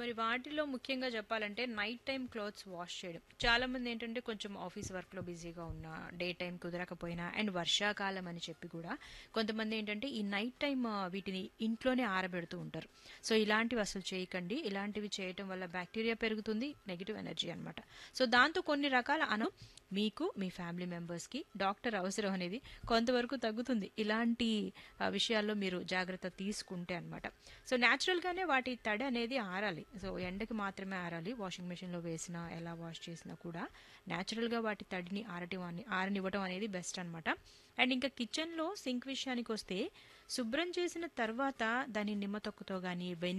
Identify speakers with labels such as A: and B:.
A: మరి వాటిలో ముఖ్యంగా చెప్పాలంటే నైట్ టైం క్లోత్స్ వాష్ చేయడం చాలా మంది ఏంటంటే కొంచెం ఆఫీస్ వర్క్ లో బిజీగా ఉన్నా డే టైం కుదరకపోయినా అండ్ వర్షాకాలం అని చెప్పి కూడా కొంతమంది ఏంటంటే ఈ నైట్ టైం వీటిని ఇంట్లోనే ఆరబెడుతూ ఉంటారు సో ఇలాంటివి అసలు చేయకండి ఇలాంటివి చేయటం వల్ల బ్యాక్టీరియా పెరుగుతుంది నెగిటివ్ ఎనర్జీ అన్నమాట సో దాంతో కొన్ని రకాల అను మీకు మీ ఫ్యామిలీ మెంబర్స్కి డాక్టర్ అవసరం అనేది కొంతవరకు తగ్గుతుంది ఇలాంటి ఆ, విషయాల్లో మీరు జాగ్రత్త తీసుకుంటే అనమాట సో న్యాచురల్గానే వాటి తడి అనేది ఆరాలి సో ఎండకి మాత్రమే ఆరాలి వాషింగ్ మెషిన్లో వేసినా ఎలా వాష్ చేసినా కూడా న్యాచురల్గా వాటి తడిని ఆరటం అని ఆరనివ్వటం అనేది బెస్ట్ అనమాట అండ్ ఇంకా కిచెన్లో సింక్ విషయానికి వస్తే శుభ్రం చేసిన తర్వాత దాన్ని నిమ్మ తొక్కుతో కానీ